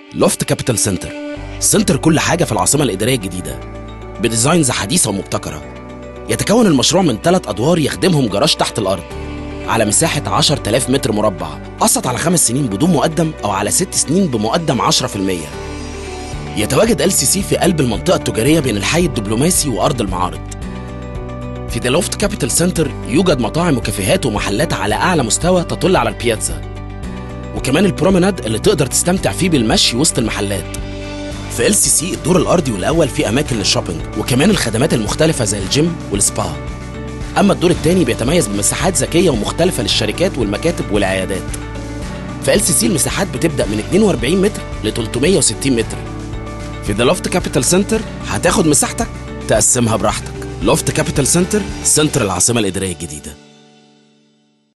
لوفت كابيتال سنتر سنتر كل حاجة في العاصمة الإدارية الجديدة بديزاينز حديثة ومبتكرة يتكون المشروع من ثلاث أدوار يخدمهم جراج تحت الأرض على مساحة 10000 متر مربع قسط على خمس سنين بدون مقدم أو على ست سنين بمقدم 10% يتواجد ال سي سي في قلب المنطقة التجارية بين الحي الدبلوماسي وأرض المعارض في ذا لوفت كابيتال سنتر يوجد مطاعم وكافيهات ومحلات على أعلى مستوى تطل على البياتزا وكمان البرومناد اللي تقدر تستمتع فيه بالمشي وسط المحلات في ال سي سي الدور الارضي والاول فيه اماكن للشوبينج وكمان الخدمات المختلفه زي الجيم والسبا اما الدور الثاني بيتميز بمساحات ذكيه ومختلفه للشركات والمكاتب والعيادات في ال سي سي المساحات بتبدا من 42 متر ل 360 متر في ذا لوفت كابيتال سنتر هتاخد مساحتك تقسمها براحتك لوفت كابيتال سنتر سنتر العاصمه الاداريه الجديده